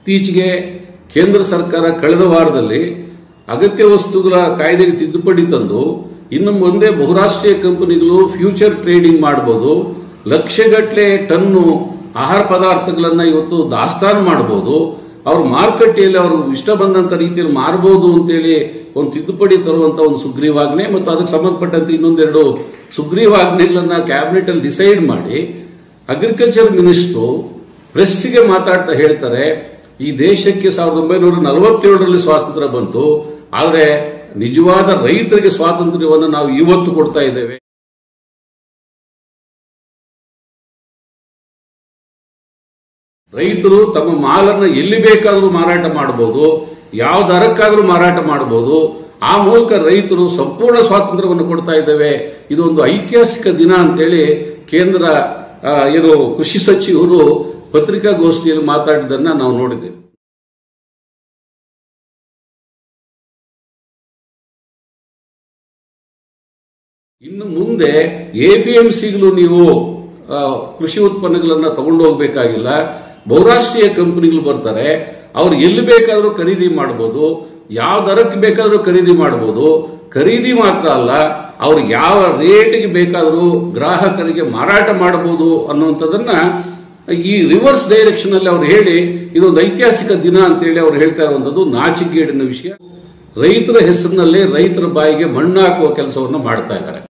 ಇತ್ತೀಚೆಗೆ ಕೇಂದ್ರ ಸರ್ಕಾರ ಕಳೆದ ವಾರದಲ್ಲಿ ಅಗತ್ಯ ವಸ್ತುಗಳ ಕಾಯ್ದೆಗೆ ತಿದ್ದುಪಡಿ ತಂದು ಇನ್ನು ಮುಂದೆ ಬಹುರಾಷ್ಟ್ರೀಯ ಕಂಪನಿಗಳು ಫ್ಯೂಚರ್ ಟ್ರೇಡಿಂಗ್ ಮಾಡಬಹುದು ಲಕ್ಷಗಟ್ಟಲೆ ಟನ್ನು ಆಹಾರ ಪದಾರ್ಥಗಳನ್ನ ಇವತ್ತು ದಾಸ್ತಾನು ಮಾಡಬಹುದು ಅವ್ರ ಮಾರುಕಟ್ಟೆಯಲ್ಲಿ ಅವರು ಇಷ್ಟ ಬಂದಂತ ರೀತಿಯಲ್ಲಿ ಮಾರಬಹುದು ಅಂತೇಳಿ ಒಂದು ತಿದ್ದುಪಡಿ ತರುವಂತ ಒಂದು ಸುಗ್ರೀವಾಜ್ಞೆ ಮತ್ತು ಅದಕ್ಕೆ ಸಂಬಂಧಪಟ್ಟಂತೆ ಇನ್ನೊಂದೆರಡು ಸುಗ್ರೀವಾಜ್ಞೆಗಳನ್ನ ಕ್ಯಾಬಿನೆಟ್ ಅಲ್ಲಿ ಡಿಸೈಡ್ ಮಾಡಿ ಅಗ್ರಿಕಲ್ಚರ್ ಮಿನಿಸ್ಟ್ರು ಪ್ರೆಸ್ಸಿಗೆ ಮಾತಾಡ್ತಾ ಹೇಳ್ತಾರೆ ಈ ದೇಶಕ್ಕೆ ಸಾವಿರದ ಒಂಬೈನೂರ ನಲವತ್ತೇಳರಲ್ಲಿ ಸ್ವಾತಂತ್ರ್ಯ ಬಂತು ಆದರೆ ನಿಜವಾದ ರೈತರಿಗೆ ಸ್ವಾತಂತ್ರ್ಯವನ್ನು ನಾವು ಇವತ್ತು ಕೊಡ್ತಾ ಇದ್ದೇವೆ ರೈತರು ತಮ್ಮ ಮಾಲನ್ನ ಎಲ್ಲಿ ಬೇಕಾದರೂ ಮಾರಾಟ ಮಾಡಬಹುದು ಯಾವ ದರಕ್ಕಾದರೂ ಮಾರಾಟ ಮಾಡಬಹುದು ಆ ಮೂಲಕ ರೈತರು ಸಂಪೂರ್ಣ ಸ್ವಾತಂತ್ರ್ಯವನ್ನು ಕೊಡ್ತಾ ಇದ್ದೇವೆ ಇದೊಂದು ಐತಿಹಾಸಿಕ ದಿನ ಅಂತೇಳಿ ಕೇಂದ್ರ ಆ, ಏನು ಕೃಷಿ ಸಚಿವರು ಪತ್ರಿಕಾಗೋಷ್ಠಿಯಲ್ಲಿ ಮಾತಾಡಿದ್ದನ್ನ ನಾವು ನೋಡಿದ್ದೇವೆ ಇನ್ನು ಮುಂದೆ ಎಪಿಎಂಸಿಗಳು ನೀವು ಆ, ಕೃಷಿ ಉತ್ಪನ್ನಗಳನ್ನ ತಗೊಂಡು ಹೋಗ್ಬೇಕಾಗಿಲ್ಲ ಬಹುರಾಷ್ಟ್ರೀಯ ಕಂಪನಿಗಳು ಬರ್ತಾರೆ ಅವ್ರು ಎಲ್ಲಿ ಬೇಕಾದರೂ ಖರೀದಿ ಮಾಡಬಹುದು ಯಾವ ದರಕ್ಕೆ ಬೇಕಾದರೂ ಖರೀದಿ ಮಾಡಬಹುದು ಖರೀದಿ ಮಾತ್ರ ಅಲ್ಲ ಅವ್ರು ಯಾವ ರೇಟ್ಗೆ ಬೇಕಾದರೂ ಗ್ರಾಹಕರಿಗೆ ಮಾರಾಟ ಮಾಡಬಹುದು ಅನ್ನುವಂಥದ್ದನ್ನ ಈ ರಿವರ್ಸ್ ಡೈರೆಕ್ಷನ್ ಅಲ್ಲಿ ಅವ್ರು ಹೇಳಿ ಇದೊಂದು ಐತಿಹಾಸಿಕ ದಿನ ಅಂತೇಳಿ ಅವ್ರು ಹೇಳ್ತಾ ಇರುವಂತದ್ದು ನಾಚಿಕೆಗೇಡಿನ ವಿಷಯ ರೈತರ ಹೆಸರಿನಲ್ಲಿ ರೈತರ ಬಾಯಿಗೆ ಮಣ್ಣು ಹಾಕುವ ಕೆಲಸವನ್ನು ಮಾಡ್ತಾ ಇದ್ದಾರೆ